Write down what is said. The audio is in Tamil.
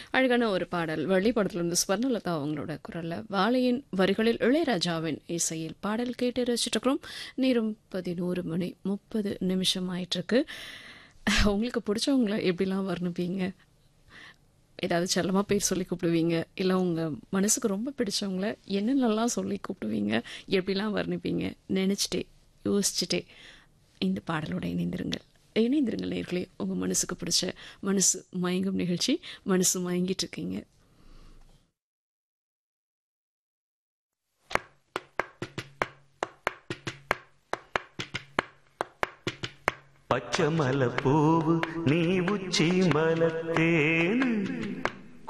அழகான ஒரு பாடல் வள்ளி படத்திலிருந்து ஸ்வர்ணலதா அவங்களோட குரலில் வாழையின் வரிகளில் இளையராஜாவின் இசையில் பாடல் கேட்டு ரசிச்சிட்ருக்கிறோம் நேரம் பதினோரு மணி முப்பது நிமிஷம் ஆயிட்டிருக்கு உங்களுக்கு பிடிச்சவங்கள எப்படிலாம் வர்ணிப்பீங்க ஏதாவது செல்லமாக பேர் சொல்லி கூப்பிடுவீங்க இல்லை உங்கள் மனசுக்கு ரொம்ப பிடிச்சவங்கள என்னென்னலாம் சொல்லி கூப்பிடுவீங்க எப்படிலாம் வர்ணிப்பீங்க நினச்சிட்டே யோசிச்சுட்டே இந்த பாடலோட இணைந்திருங்கள் இணைந்திருங்கள் நேர்களே உங்கள் மனசுக்கு பிடிச்ச மனசு மயங்கும் நிகழ்ச்சி மனசு மயங்கிட்டு இருக்கீங்க பச்சை மலை பூவு நீ உச்சி மலத்தேனு